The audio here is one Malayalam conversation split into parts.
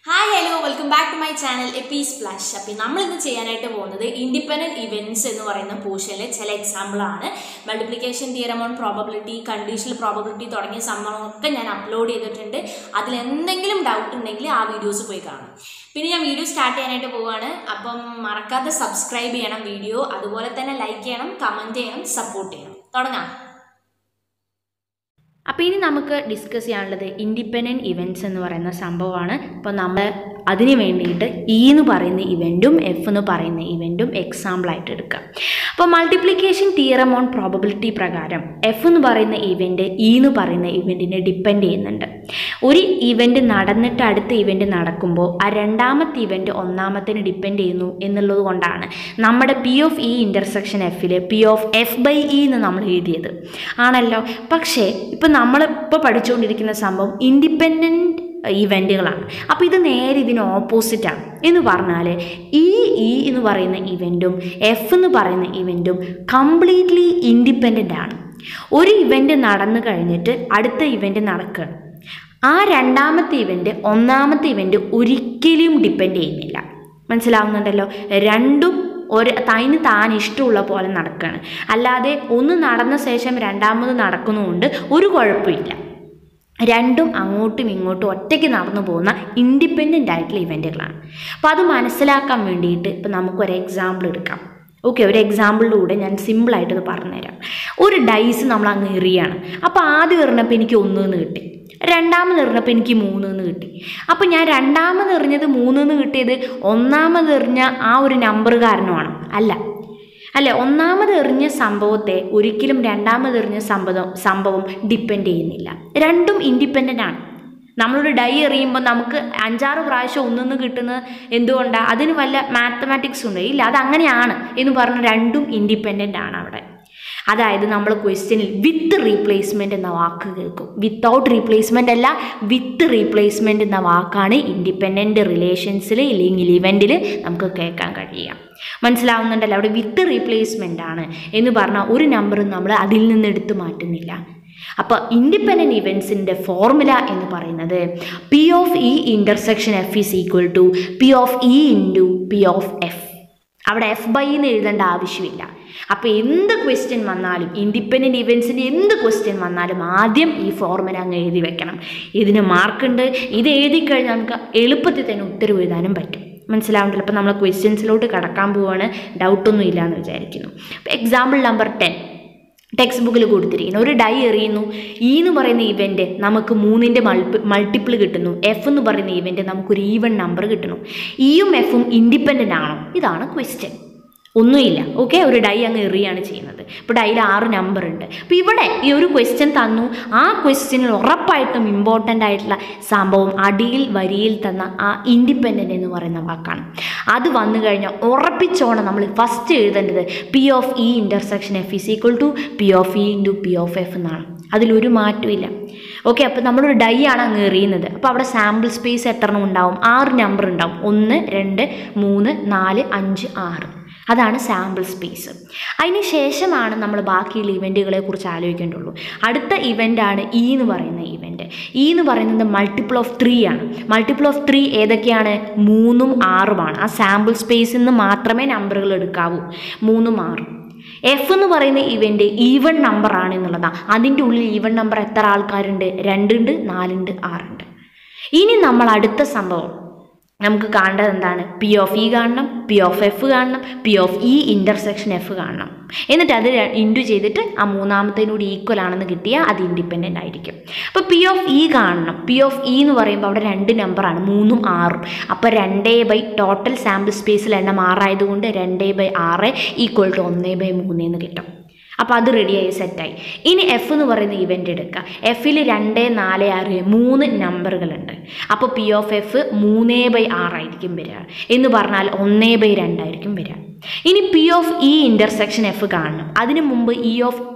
hi hello welcome back to my channel എപ്പി സ്പ്ലാഷ് അപ്പം നമ്മൾ ഇന്ന് ചെയ്യാനായിട്ട് പോകുന്നത് ഇൻഡിപെൻഡൻറ്റ് ഇവൻറ്റ്സ് എന്ന് പറയുന്ന പോർഷനിലെ ചില എക്സാമ്പിളാണ് multiplication theorem on probability conditional probability തുടങ്ങിയ സംഭവങ്ങളൊക്കെ ഞാൻ അപ്ലോഡ് ചെയ്തിട്ടുണ്ട് അതിൽ എന്തെങ്കിലും ഡൗട്ട് ഉണ്ടെങ്കിൽ ആ വീഡിയോസ് പോയി കാണും പിന്നെ ഞാൻ വീഡിയോ സ്റ്റാർട്ട് ചെയ്യാനായിട്ട് പോവുകയാണ് അപ്പം മറക്കാതെ സബ്സ്ക്രൈബ് ചെയ്യണം വീഡിയോ അതുപോലെ തന്നെ ലൈക്ക് ചെയ്യണം കമൻറ്റ് ചെയ്യണം സപ്പോർട്ട് ചെയ്യണം തുടങ്ങാം അപ്പോൾ ഇനി നമുക്ക് ഡിസ്കസ് ചെയ്യാനുള്ളത് ഇൻഡിപെൻഡൻറ്റ് ഇവൻറ്റ്സ് എന്ന് പറയുന്ന സംഭവമാണ് അപ്പോൾ നമ്മൾ അതിന് വേണ്ടിയിട്ട് ഇ എന്ന് പറയുന്ന ഇവൻറ്റും എഫ് എന്ന് പറയുന്ന ഇവൻറ്റും എക്സാമ്പിളായിട്ട് എടുക്കുക അപ്പോൾ മൾട്ടിപ്ലിക്കേഷൻ തിയറം ഓൺ പ്രോബബിലിറ്റി പ്രകാരം എഫ് എന്ന് പറയുന്ന ഇവൻറ്റ് ഇ എന്ന് പറയുന്ന ഇവൻറ്റിനെ ഡിപ്പെൻഡ് ചെയ്യുന്നുണ്ട് ഒരു ഇവൻറ്റ് നടന്നിട്ട് അടുത്ത ഇവൻറ്റ് നടക്കുമ്പോൾ ആ രണ്ടാമത്തെ ഇവൻറ്റ് ഒന്നാമത്തിന് ഡിപ്പെൻഡ് ചെയ്യുന്നു എന്നുള്ളത് കൊണ്ടാണ് നമ്മുടെ പി ഓഫ് ഇ ഇൻ്റർസെക്ഷൻ എഫിൽ P of F by E എന്ന് നമ്മൾ എഴുതിയത് ആണല്ലോ പക്ഷേ ഇപ്പം നമ്മൾ ഇപ്പോൾ പഠിച്ചുകൊണ്ടിരിക്കുന്ന സംഭവം ഇൻഡിപെൻഡൻറ്റ് ഇവൻറ്റുകളാണ് അപ്പോൾ ഇത് നേരെ ഇതിന് ഓപ്പോസിറ്റാണ് എന്ന് പറഞ്ഞാൽ ഈ ഇ എന്ന് പറയുന്ന ഇവൻറ്റും എഫ് എന്ന് പറയുന്ന ഇവൻറ്റും കംപ്ലീറ്റ്ലി ഇൻഡിപെൻഡൻ്റ് ആണ് ഒരു ഇവൻറ്റ് നടന്നു കഴിഞ്ഞിട്ട് അടുത്ത ഇവൻറ്റ് നടക്കുകയാണ് ആ രണ്ടാമത്തെ ഇവൻറ്റ് ഒന്നാമത്തെ ഇവൻറ്റ് ഒരിക്കലും ഡിപ്പെൻഡ് ചെയ്യുന്നില്ല മനസ്സിലാവുന്നുണ്ടല്ലോ രണ്ടും ഒരു അതിന് താൻ ഇഷ്ടമുള്ള പോലെ നടക്കുകയാണ് അല്ലാതെ ഒന്ന് നടന്ന ശേഷം രണ്ടാമത് നടക്കുന്നതുകൊണ്ട് ഒരു കുഴപ്പമില്ല രണ്ടും അങ്ങോട്ടും ഇങ്ങോട്ടും ഒറ്റയ്ക്ക് നടന്നു പോകുന്ന ഇൻഡിപെൻഡൻ്റ് ആയിട്ടുള്ള ഇവൻറ്റുകളാണ് അപ്പോൾ അത് മനസ്സിലാക്കാൻ വേണ്ടിയിട്ട് ഇപ്പോൾ നമുക്കൊരു എക്സാമ്പിൾ എടുക്കാം ഓക്കെ ഒരു എക്സാമ്പിളിലൂടെ ഞാൻ സിമ്പിളായിട്ട് ഇത് പറഞ്ഞുതരാം ഒരു ഡൈസ് നമ്മൾ അങ്ങ് എറിയാണ് അപ്പോൾ ആദ്യം എറിഞ്ഞപ്പോൾ എനിക്ക് ഒന്ന് എന്ന് കിട്ടി രണ്ടാമത് എറിഞ്ഞപ്പോൾ എനിക്ക് മൂന്ന് എന്ന് കിട്ടി അപ്പോൾ ഞാൻ രണ്ടാമത് എറിഞ്ഞത് മൂന്ന് എന്ന് കിട്ടിയത് ഒന്നാമത് എറിഞ്ഞ ആ ഒരു നമ്പർ കാരണമാണ് അല്ല അല്ലെ ഒന്നാമത് എറിഞ്ഞ സംഭവത്തെ ഒരിക്കലും രണ്ടാമത് എറിഞ്ഞ സംഭവം സംഭവം ഡിപ്പെൻഡ് ചെയ്യുന്നില്ല രണ്ടും ഇൻഡിപെൻഡൻ്റ് ആണ് നമ്മളൊരു ഡൈ എറിയുമ്പോൾ നമുക്ക് അഞ്ചാറ് പ്രാവശ്യം ഒന്നൊന്ന് കിട്ടുന്നത് എന്തുകൊണ്ടാണ് അതിന് വല്ല മാത്തമാറ്റിക്സ് ഉണ്ട് ഇല്ല അത് അങ്ങനെയാണ് എന്ന് പറഞ്ഞ രണ്ടും ഇൻഡിപെൻഡൻ്റ് ആണ് അവിടെ അതായത് നമ്മൾ ക്വസ്റ്റ്യനിൽ വിത്ത് റീപ്ലേസ്മെൻറ്റ് എന്ന വാക്ക് കേൾക്കും വിത്തൗട്ട് റീപ്ലേസ്മെൻ്റ് അല്ല വിത്ത് റീപ്ലേസ്മെൻറ്റ് എന്ന വാക്കാണ് ഇൻഡിപെൻഡൻറ്റ് റിലേഷൻസിൽ ഇല്ലെങ്കിൽ ഇവൻറ്റിൽ നമുക്ക് കേൾക്കാൻ കഴിയുക മനസ്സിലാവുന്നുണ്ടല്ലോ അവിടെ വിത്ത് റീപ്ലേസ്മെൻ്റ് ആണ് എന്ന് പറഞ്ഞാൽ ഒരു നമ്പറും നമ്മൾ അതിൽ നിന്ന് എടുത്തു മാറ്റുന്നില്ല അപ്പോൾ ഇൻഡിപെൻഡൻറ്റ് ഇവൻസിൻ്റെ ഫോർമുല എന്ന് പറയുന്നത് P of E intersection F is equal to P of E into P of F അവിടെ എഫ് ബൈ എന്ന് എഴുതേണ്ട ആവശ്യമില്ല അപ്പോൾ എന്ത് ക്വസ്റ്റ്യൻ വന്നാലും ഇൻഡിപെൻഡൻറ്റ് ഇവൻസിൻ്റെ എന്ത് ക്വസ്റ്റ്യൻ വന്നാലും ആദ്യം ഈ ഫോർമുല അങ്ങ് എഴുതി വെക്കണം ഇതിന് മാർക്കുണ്ട് ഇത് എഴുതി കഴിഞ്ഞാൽ നമുക്ക് എളുപ്പത്തിൽ തന്നെ ഉത്തരവ് എഴുതാനും പറ്റും മനസ്സിലാവുന്നില്ല അപ്പോൾ നമ്മൾ ക്വസ്റ്റ്യൻസിലോട്ട് കടക്കാൻ പോവാണ് ഡൗട്ടൊന്നും ഇല്ല എന്ന് വിചാരിക്കുന്നു അപ്പോൾ എക്സാമ്പിൾ നമ്പർ ടെൻ ടെക്സ്റ്റ് ബുക്കിൽ കൊടുത്തിരിക്കുന്നു ഒരു ഡൈ എറിയുന്നു ഇ എന്ന് പറയുന്ന ഇവൻറ്റ് നമുക്ക് മൂന്നിൻ്റെ മൾട്ടി മൾട്ടിപ്പിൾ കിട്ടുന്നു എഫ് എന്ന് പറയുന്ന ഇവൻറ്റ് നമുക്കൊരു ഈവൺ നമ്പർ കിട്ടുന്നു ഇയും എഫും ഇൻഡിപെൻഡൻ്റ് ആണോ ഇതാണ് ക്വസ്റ്റ്യൻ ഒന്നുമില്ല ഓക്കെ ഒരു ഡൈ അങ്ങ് എറിയാണ് ചെയ്യുന്നത് ഇപ്പോൾ ഡൈയിൽ ആറ് നമ്പർ ഉണ്ട് അപ്പോൾ ഇവിടെ ഈ ഒരു ക്വസ്റ്റ്യൻ തന്നു ആ ക്വസ്റ്റ്യനിൽ ഉറപ്പായിട്ടും ഇമ്പോർട്ടൻ്റ് ആയിട്ടുള്ള സംഭവം അടിയിൽ വരിയിൽ തന്ന ആ ഇൻഡിപെൻഡൻ്റ് എന്ന് പറയുന്ന വാക്കാണ് അത് വന്നു കഴിഞ്ഞാൽ ഉറപ്പിച്ചോണം നമ്മൾ ഫസ്റ്റ് എഴുതേണ്ടത് P of E intersection F is equal to P of E into P of F എന്നാണ് അതിലൊരു മാറ്റമില്ല ഓക്കെ അപ്പോൾ നമ്മളൊരു ഡൈ ആണ് അങ്ങ് എറിയുന്നത് അപ്പോൾ അവിടെ സാമ്പിൾ സ്പേസ് എത്ര എണ്ണം ഉണ്ടാവും ആറ് നമ്പർ ഉണ്ടാവും ഒന്ന് രണ്ട് മൂന്ന് നാല് അഞ്ച് ആറ് അതാണ് സാമ്പിൾ സ്പേസ് അതിന് ശേഷമാണ് നമ്മൾ ബാക്കിയുള്ള ഇവൻറ്റുകളെ കുറിച്ച് ആലോചിക്കേണ്ടുള്ളൂ അടുത്ത ഇവൻ്റാണ് ഇ എന്ന് പറയുന്ന ഇവൻറ്റ് ഇ എന്ന് പറയുന്നത് മൾട്ടിപ്പിൾ ഓഫ് ത്രീ ആണ് മൾട്ടിപ്പിൾ ഓഫ് ത്രീ ഏതൊക്കെയാണ് മൂന്നും ആറുമാണ് ആ സാമ്പിൾ സ്പേസിൽ നിന്ന് മാത്രമേ നമ്പറുകൾ എടുക്കാവൂ മൂന്നും ആറും എഫ് എന്ന് പറയുന്ന ഇവൻ്റ് ഈവൺ നമ്പർ ആണ് എന്നുള്ളതാണ് അതിൻ്റെ ഉള്ളിൽ ഈവൺ നമ്പർ എത്ര ആൾക്കാരുണ്ട് രണ്ടുണ്ട് നാലുണ്ട് ആറുണ്ട് ഇനി നമ്മൾ അടുത്ത സംഭവം നമുക്ക് കാണേണ്ടത് എന്താണ് പി ഓഫ് ഇ കാണണം പി ഓഫ് എഫ് കാണണം P of E intersection F കാണണം എന്നിട്ട് അത് ഇൻറ്റു ചെയ്തിട്ട് ആ മൂന്നാമത്തേനോട് ഈക്വൽ ആണെന്ന് കിട്ടിയാൽ അത് ഇൻഡിപെൻഡൻ്റ് ആയിരിക്കും അപ്പോൾ പി ഓഫ് ഇ കാണണം പി ഓഫ് ഇ എന്ന് പറയുമ്പോൾ അവിടെ രണ്ട് നമ്പറാണ് മൂന്നും ആറും അപ്പോൾ രണ്ടേ ബൈ ടോട്ടൽ സാമ്പിൾ സ്പേസിൽ എണ്ണം ആറായതുകൊണ്ട് രണ്ടേ ബൈ ആറ് ഈക്വൽ ടു ഒന്നേ ബൈ മൂന്ന് എന്ന് കിട്ടും അപ്പോൾ അത് റെഡിയായി സെറ്റായി ഇനി എഫ് എന്ന് പറയുന്ന ഇവൻ്റ് എടുക്കുക എഫിൽ രണ്ട് നാല് ആറ് മൂന്ന് നമ്പറുകളുണ്ട് അപ്പോൾ പി ഓഫ് എഫ് മൂന്നേ ബൈ ആറായിരിക്കും വരിക എന്ന് പറഞ്ഞാൽ ഒന്നേ ബൈ രണ്ടായിരിക്കും വരിക ഇനി P of E intersection F കാണണം അതിന് മുമ്പ് ഇ ഓഫ്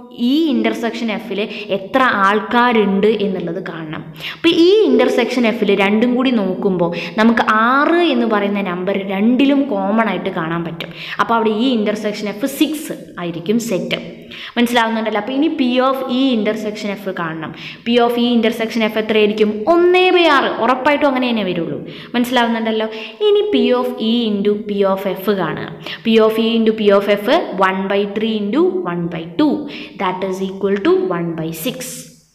ഈ ഇൻ്റർസെക്ഷൻ എഫിൽ എത്ര ആൾക്കാരുണ്ട് എന്നുള്ളത് കാണണം അപ്പോൾ ഈ ഇൻ്റർസെക്ഷൻ എഫിൽ രണ്ടും കൂടി നോക്കുമ്പോൾ നമുക്ക് ആറ് എന്ന് പറയുന്ന നമ്പർ രണ്ടിലും കോമൺ ആയിട്ട് കാണാൻ പറ്റും അപ്പോൾ അവിടെ ഈ ഇൻ്റർസെക്ഷൻ എഫ് സിക്സ് ആയിരിക്കും സെറ്റ് മനസ്സിലാവുന്നുണ്ടല്ലോ അപ്പോൾ ഇനി P of E intersection F കാണണം P of E intersection F എത്രയായിരിക്കും ഒന്നേ ബൈ ആറ് ഉറപ്പായിട്ടും അങ്ങനെ തന്നെ വരുള്ളൂ മനസ്സിലാവുന്നുണ്ടല്ലോ ഇനി P of E into P of F കാണുക P of E into P of F one by three into one by two that is equal to one by six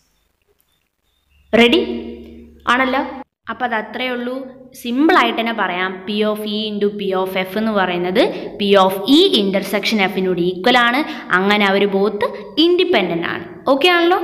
ready ആണല്ലോ അപ്പോൾ അത് അത്രയേ ഉള്ളൂ സിമ്പിളായിട്ട് തന്നെ പറയാം P of E into P of F എന്ന് പറയുന്നത് പി ഓഫ് ഇ ഇൻ്റർസെക്ഷൻ എഫിനോട് ഈക്വൽ ആണ് അങ്ങനെ അവർ ബോത്ത് ഇൻഡിപെൻഡൻ്റ് ആണ് ഓക്കെ ആണല്ലോ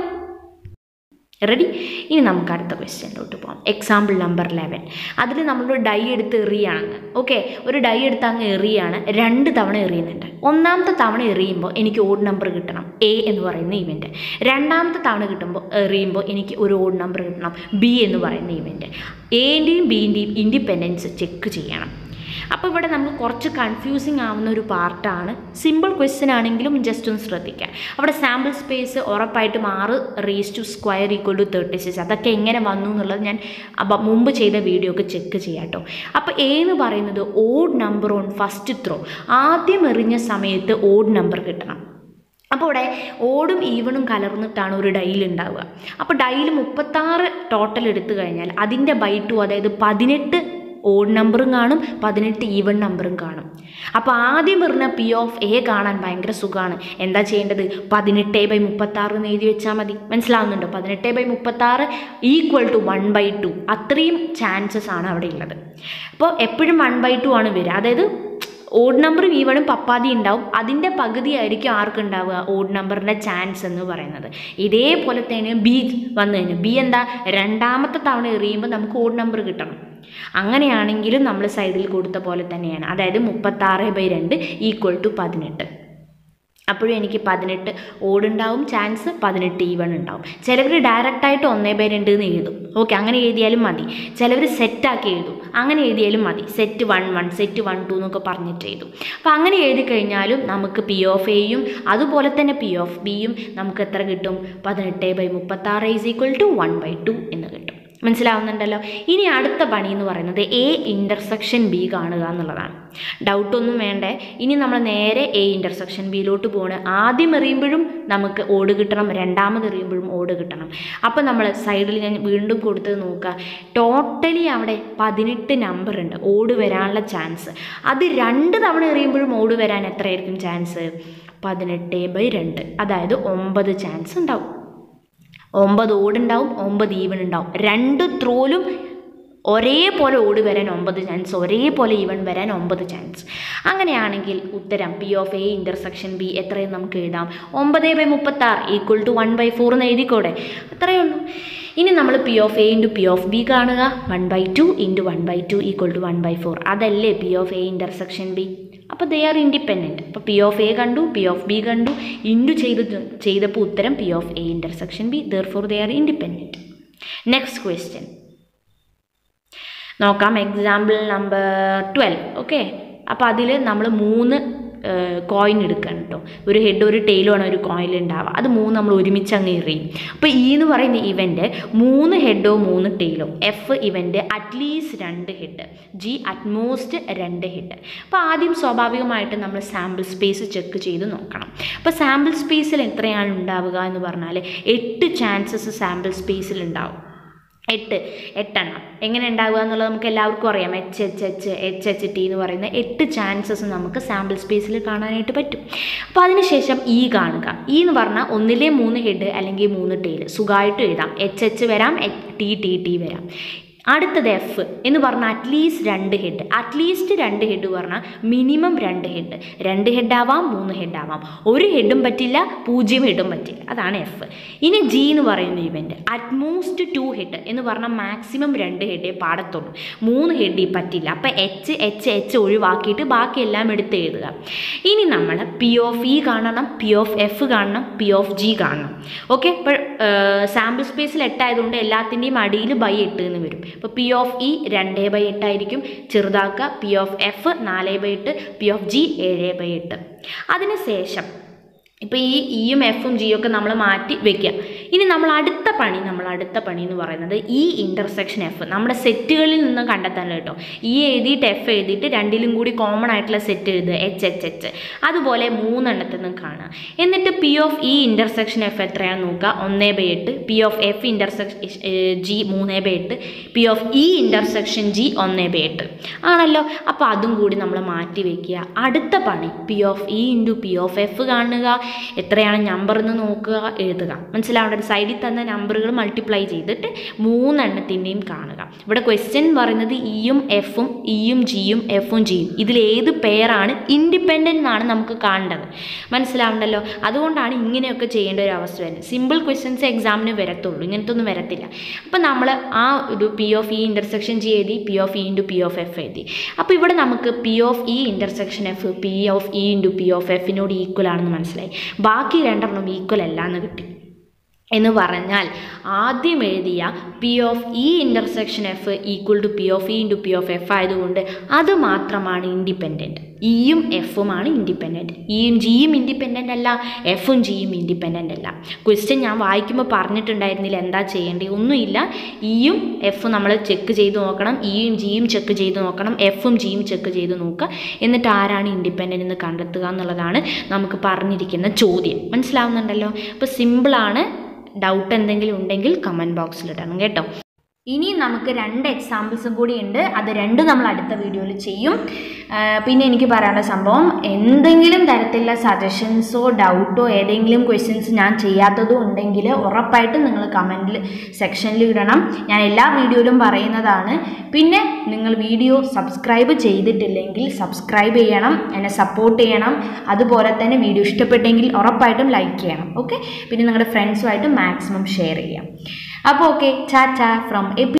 റെഡി ഇനി നമുക്ക് അടുത്ത ക്വസ്റ്റ്യനിലോട്ട് പോകാം എക്സാമ്പിൾ നമ്പർ ലെവൻ അതിൽ നമ്മളൊരു ഡൈ എടുത്ത് എറിയാണ് ഓക്കെ ഒരു ഡൈ എടുത്ത് അങ്ങ് എറിയാണ് രണ്ട് തവണ എറിയുന്നുണ്ട് ഒന്നാമത്തെ തവണ എറിയുമ്പോൾ എനിക്ക് ഓഡ് നമ്പർ കിട്ടണം എ എന്ന് പറയുന്ന ഇവൻറ്റ് രണ്ടാമത്തെ തവണ കിട്ടുമ്പോൾ എറിയുമ്പോൾ എനിക്ക് ഒരു ഓഡ് നമ്പർ കിട്ടണം ബി എന്ന് പറയുന്ന ഇവൻറ്റ് എൻ്റെയും ബിൻ്റെയും ഇൻഡിപെൻഡൻസ് ചെക്ക് ചെയ്യണം അപ്പോൾ ഇവിടെ നമുക്ക് കുറച്ച് കൺഫ്യൂസിങ് ആവുന്ന ഒരു പാർട്ടാണ് സിമ്പിൾ ക്വസ്റ്റ്യൻ ആണെങ്കിലും ജസ്റ്റ് ഒന്ന് ശ്രദ്ധിക്കാം അവിടെ സാമ്പിൾ സ്പേസ് ഉറപ്പായിട്ടും ആറ് raise to square equal to thirty six അതൊക്കെ എങ്ങനെ വന്നു എന്നുള്ളത് ഞാൻ അപ്പം മുമ്പ് ചെയ്ത വീഡിയോ ഒക്കെ ചെക്ക് ചെയ്യാം കേട്ടോ അപ്പോൾ എ എന്ന് പറയുന്നത് odd number on first throw ആദ്യം എറിഞ്ഞ സമയത്ത് ഓഡ് നമ്പർ കിട്ടണം അപ്പോൾ ഇവിടെ ഓടും ഈവണും കലർന്നിട്ടാണ് ഒരു ഡൈയിൽ ഉണ്ടാവുക അപ്പോൾ ഡൈയിൽ മുപ്പത്താറ് ടോട്ടൽ എടുത്തു കഴിഞ്ഞാൽ അതിൻ്റെ ബൈ ടു അതായത് പതിനെട്ട് ഓഡ് നമ്പറും കാണും പതിനെട്ട് ഈവൺ നമ്പറും കാണും അപ്പോൾ ആദ്യം പറഞ്ഞ പി ഓഫ് എ കാണാൻ ഭയങ്കര സുഖമാണ് എന്താ ചെയ്യേണ്ടത് പതിനെട്ട് ബൈ മുപ്പത്താറ് എന്ന് എഴുതി വെച്ചാൽ മതി മനസ്സിലാവുന്നുണ്ടോ പതിനെട്ട് ബൈ മുപ്പത്താറ് equal to one by two അത്രയും ചാൻസസ് ആണ് അവിടെ ഉള്ളത് അപ്പോൾ എപ്പോഴും വൺ ബൈ ടു ആണ് വരിക അതായത് ഓഡ് നമ്പറും ഈവണും പപ്പാതി ഉണ്ടാവും അതിൻ്റെ പകുതി ആയിരിക്കും ആർക്ക് ഉണ്ടാവുക ഓഡ് നമ്പറിൻ്റെ ചാൻസ് എന്ന് പറയുന്നത് ഇതേപോലെ തന്നെ ബി വന്നു കഴിഞ്ഞു ബി എന്താ രണ്ടാമത്തെ തവണ എറിയുമ്പോൾ നമുക്ക് ഓഡ് നമ്പർ കിട്ടണം അങ്ങനെയാണെങ്കിലും നമ്മൾ സൈഡിൽ കൊടുത്ത പോലെ തന്നെയാണ് അതായത് മുപ്പത്താറ് ബൈ രണ്ട് ഈക്വൽ ടു പതിനെട്ട് അപ്പോഴും എനിക്ക് പതിനെട്ട് ഓടുണ്ടാവും ചാൻസ് പതിനെട്ട് ഈവൺ ഉണ്ടാവും ചിലവർ ഡയറക്റ്റായിട്ട് ഒന്നേ ബൈ രണ്ട് എന്ന് എഴുതും ഓക്കെ അങ്ങനെ എഴുതിയാലും മതി ചിലവർ സെറ്റാക്കി എഴുതും അങ്ങനെ എഴുതിയാലും മതി set one one set one two എന്നൊക്കെ പറഞ്ഞിട്ട് എഴുതും അപ്പോൾ അങ്ങനെ എഴുതി കഴിഞ്ഞാലും നമുക്ക് പി ഓഫ് എയും അതുപോലെ തന്നെ പി ഓഫ് ബിയും നമുക്ക് എത്ര കിട്ടും പതിനെട്ട് ബൈ മുപ്പത്താറ് is equal to one by two എന്ന് കിട്ടും മനസ്സിലാവുന്നുണ്ടല്ലോ ഇനി അടുത്ത പണി എന്ന് പറയുന്നത് എ ഇൻ്റർസെക്ഷൻ ബി കാണുക എന്നുള്ളതാണ് ഡൗട്ടൊന്നും വേണ്ടേ ഇനി നമ്മൾ നേരെ എ ഇൻ്റർസെക്ഷൻ ബിയിലോട്ട് പോകണ് ആദ്യം എറിയുമ്പോഴും നമുക്ക് ഓട് കിട്ടണം രണ്ടാമത് എറിയുമ്പോഴും ഓട് കിട്ടണം അപ്പോൾ നമ്മൾ സൈഡിൽ ഞാൻ വീണ്ടും കൊടുത്തത് നോക്കുക ടോട്ടലി അവിടെ പതിനെട്ട് നമ്പർ ഉണ്ട് ഓട് വരാനുള്ള ചാൻസ് അത് രണ്ട് തവണ എറിയുമ്പോഴും ഓട് വരാൻ എത്രയായിരിക്കും ചാൻസ് പതിനെട്ട് ബൈ രണ്ട് അതായത് ഒമ്പത് ചാൻസ് ഉണ്ടാവും ഒമ്പത് ഓടുണ്ടാവും ഒമ്പത് ഈവൺ ഉണ്ടാവും രണ്ട് ത്രോലും ഒരേപോലെ ഓടി വരാൻ ഒമ്പത് ചാൻസ് ഒരേപോലെ ഈവൺ വരാൻ ഒമ്പത് ചാൻസ് അങ്ങനെയാണെങ്കിൽ ഉത്തരം P of A intersection B എത്രയും നമുക്ക് എഴുതാം ഒമ്പത് ബൈ മുപ്പത്താറ് equal to one by four എന്ന് എഴുതിക്കോടെ അത്രയേ ഉള്ളൂ ഇനി നമ്മൾ P of A into P of B കാണുക one by two into one by two equal to one by four അതല്ലേ P of A intersection B അപ്പോൾ ദേ ആർ ഇൻഡിപെൻഡൻറ്റ് അപ്പോൾ പി ഓഫ് എ കണ്ടു പി ഓഫ് ബി കണ്ടു ഇൻറ്റു ചെയ്ത് ചെയ്തപ്പോൾ ഉത്തരം P of A intersection B therefore they are independent next question നോക്കാം എക്സാമ്പിൾ നമ്പർ ട്വൽവ് ഓക്കെ അപ്പോൾ അതിൽ നമ്മൾ മൂന്ന് കോയിൻ എടുക്കണം കേട്ടോ ഒരു ഹെഡ് ഒരു ടെയിലുമാണ് ഒരു കോയിൻ ഉണ്ടാവുക അത് മൂന്ന് നമ്മൾ ഒരുമിച്ച് അങ്ങ് എറിയും അപ്പോൾ ഈ എന്ന് പറയുന്ന ഇവൻ്റ് മൂന്ന് ഹെഡോ മൂന്ന് ടെയിലോ എഫ് ഇവൻ്റ് അറ്റ്ലീസ്റ്റ് രണ്ട് ഹെഡ് ജി അറ്റ്മോസ്റ്റ് രണ്ട് ഹെഡ് അപ്പോൾ ആദ്യം സ്വാഭാവികമായിട്ട് നമ്മൾ സാമ്പിൾ സ്പേസ് ചെക്ക് ചെയ്ത് നോക്കണം അപ്പോൾ സാമ്പിൾ സ്പേസിൽ എത്രയാണ് ഉണ്ടാവുക എന്ന് പറഞ്ഞാൽ എട്ട് ചാൻസസ് സാമ്പിൾ സ്പേസിൽ ഉണ്ടാവും എട്ട് എട്ടെണ്ണം എങ്ങനെ ഉണ്ടാവുക എന്നുള്ളത് നമുക്ക് എല്ലാവർക്കും അറിയാം H H H H H T എന്ന് പറയുന്ന എട്ട് ചാൻസസ് നമുക്ക് സാമ്പിൾ സ്പേസിൽ കാണാനായിട്ട് പറ്റും അപ്പോൾ അതിനുശേഷം ഇ കാണുക ഇ എന്ന് പറഞ്ഞാൽ ഒന്നിലെ മൂന്ന് ഹെഡ് അല്ലെങ്കിൽ മൂന്ന് ടെയിൽ സുഖമായിട്ട് എഴുതാം എച്ച് എച്ച് വരാം ടി ടി ടി വരാം അടുത്തത് എഫ് എന്ന് പറഞ്ഞാൽ അറ്റ്ലീസ്റ്റ് രണ്ട് ഹെഡ് അറ്റ്ലീസ്റ്റ് രണ്ട് ഹെഡ് പറഞ്ഞാൽ മിനിമം രണ്ട് ഹെഡ് രണ്ട് ഹെഡ് ആവാം മൂന്ന് ഹെഡ് ആവാം ഒരു ഹെഡും പറ്റില്ല പൂജ്യം ഹെഡും പറ്റില്ല അതാണ് എഫ് ഇനി ജി എന്ന് പറയുന്ന ഇവൻ്റ് അറ്റ്മോസ്റ്റ് ടു ഹെഡ് എന്ന് പറഞ്ഞാൽ മാക്സിമം രണ്ട് ഹെഡേ പാടത്തുള്ളൂ മൂന്ന് ഹെഡ് പറ്റില്ല അപ്പോൾ എച്ച് എച്ച് എച്ച് ഒഴിവാക്കിയിട്ട് ബാക്കിയെല്ലാം എടുത്ത് എഴുതുക ഇനി നമ്മൾ പി ഓഫ് ഇ കാണണം പി ഓഫ് എഫ് കാണണം പി ഓഫ് ജി കാണണം ഓക്കെ ഇപ്പോൾ സാമ്പിൾ സ്പേസിൽ എട്ടായതുകൊണ്ട് എല്ലാത്തിൻ്റെയും അടിയിൽ ബൈ എട്ട് എന്ന് വരും ഇപ്പോൾ പി ഓഫ് ഇ രണ്ട് ബൈ എട്ടായിരിക്കും ചെറുതാക്കുക പി ഓഫ് എഫ് നാല് ബൈ എട്ട് പി ഓഫ് ജി ഏഴ് ബൈ എട്ട് അതിനുശേഷം ഇപ്പോൾ ഈ ഇയും എഫും ജിയും ഒക്കെ നമ്മൾ മാറ്റി വെക്കുക ഇനി നമ്മൾ അടുത്ത പണി നമ്മൾ അടുത്ത പണി എന്ന് പറയുന്നത് ഈ ഇൻ്റർസെക്ഷൻ എഫ് നമ്മുടെ സെറ്റുകളിൽ നിന്ന് കണ്ടെത്താൻ കേട്ടോ ഈ എഴുതിയിട്ട് എഫ് എഴുതിയിട്ട് രണ്ടിലും കൂടി കോമൺ ആയിട്ടുള്ള സെറ്റ് എഴുതുക എച്ച് എച്ച് എച്ച് അതുപോലെ മൂന്നെണ്ണത്തിൽ നിന്ന് കാണുക എന്നിട്ട് P of E intersection F എത്രയാണെന്ന് നോക്കുക ഒന്നേ ബൈ എട്ട് P of F intersection G മൂന്നേ ബൈ എട്ട് P of E intersection G ഒന്നേ ബൈ എട്ട് ആണല്ലോ അപ്പോൾ അതും കൂടി നമ്മൾ മാറ്റി വെക്കുക അടുത്ത പണി P of E into P of F കാണുക എത്രയാണ് നമ്പർ എന്ന് നോക്കുക എഴുതുക മനസ്സിലാവേണ്ട ഒരു സൈഡിൽ തന്ന നമ്പറുകൾ മൾട്ടിപ്ലൈ ചെയ്തിട്ട് മൂന്നെണ്ണത്തിൻ്റെയും കാണുക ഇവിടെ ക്വസ്റ്റ്യൻ പറയുന്നത് ഇയും എഫും ഇയും ജിയും എഫും ജിയും ഇതിലേത് പെയറാണ് ഇൻഡിപെൻഡൻ്റ് എന്നാണ് നമുക്ക് കാണേണ്ടത് മനസ്സിലാവണ്ടല്ലോ അതുകൊണ്ടാണ് ഇങ്ങനെയൊക്കെ ചെയ്യേണ്ട ഒരു അവസ്ഥ വരുന്നത് സിമ്പിൾ ക്വസ്റ്റ്യൻസ് എക്സാമിന് വരത്തുള്ളൂ ഇങ്ങനത്തെ ഒന്നും വരത്തില്ല അപ്പം നമ്മൾ ആ ഒരു P of E intersection G എഴുതി P of E into P of F എഴുതി അപ്പോൾ ഇവിടെ നമുക്ക് P of E intersection F P of E into P of എഫിനോട് ഈക്വൽ ആണെന്ന് മനസ്സിലായി ബാക്കി രണ്ടെണ്ണം ഈക്വൽ അല്ല എന്ന് കിട്ടി എന്ന് പറഞ്ഞാൽ ആദ്യം എഴുതിയ P of E intersection F equal to P of E into P of F ആയതുകൊണ്ട് അത് മാത്രമാണ് ഇൻഡിപെൻഡൻറ്റ് ഇയും എഫുമാണ് ഇൻഡിപെൻഡൻറ്റ് ഇയും ജിയും ഇൻഡിപെൻഡൻ്റ് അല്ല എഫും ജിയും ഇൻഡിപെൻഡൻ്റ് അല്ല ക്വസ്റ്റ്യൻ ഞാൻ വായിക്കുമ്പോൾ പറഞ്ഞിട്ടുണ്ടായിരുന്നില്ല എന്താ ചെയ്യേണ്ടത് ഒന്നുമില്ല ഇയും എഫും നമ്മൾ ചെക്ക് ചെയ്ത് നോക്കണം ഇയും ജിയും ചെക്ക് ചെയ്ത് നോക്കണം എഫും ജിയും ചെക്ക് ചെയ്ത് നോക്കുക എന്നിട്ട് ആരാണ് ഇൻഡിപെൻഡൻ്റ് എന്ന് കണ്ടെത്തുക എന്നുള്ളതാണ് നമുക്ക് പറഞ്ഞിരിക്കുന്ന ചോദ്യം മനസ്സിലാവുന്നുണ്ടല്ലോ അപ്പോൾ സിമ്പിളാണ് ഡൗട്ട് എന്തെങ്കിലും ഉണ്ടെങ്കിൽ കമൻറ്റ് ബോക്സിൽ ഇടണം കേട്ടോ ഇനി നമുക്ക് രണ്ട് എക്സാമ്പിൾസും കൂടി ഉണ്ട് അത് രണ്ടും നമ്മൾ അടുത്ത വീഡിയോയിൽ ചെയ്യും ആ, പിന്നെ എനിക്ക് പറയാനുള്ള സംഭവം എന്തെങ്കിലും തരത്തിലുള്ള സജഷൻസോ ഡൗട്ടോ ഏതെങ്കിലും ക്വസ്റ്റ്യൻസ് ഞാൻ ചെയ്യാത്തതോ ഉണ്ടെങ്കിൽ ഉറപ്പായിട്ടും നിങ്ങൾ കമൻറ്റിൽ സെക്ഷനിൽ ഇടണം ഞാൻ എല്ലാ വീഡിയോയിലും പറയുന്നതാണ് പിന്നെ നിങ്ങൾ വീഡിയോ സബ്സ്ക്രൈബ് ചെയ്തിട്ടില്ലെങ്കിൽ സബ്സ്ക്രൈബ് ചെയ്യണം എന്നെ സപ്പോർട്ട് ചെയ്യണം അതുപോലെ തന്നെ വീഡിയോ ഇഷ്ടപ്പെട്ടെങ്കിൽ ഉറപ്പായിട്ടും ലൈക്ക് ചെയ്യണം ഓക്കെ പിന്നെ നിങ്ങളുടെ ഫ്രണ്ട്സുമായിട്ട് മാക്സിമം ഷെയർ ചെയ്യാം അപ്പോൾ ഓക്കെ ചാ ചാ ഫ്രം എ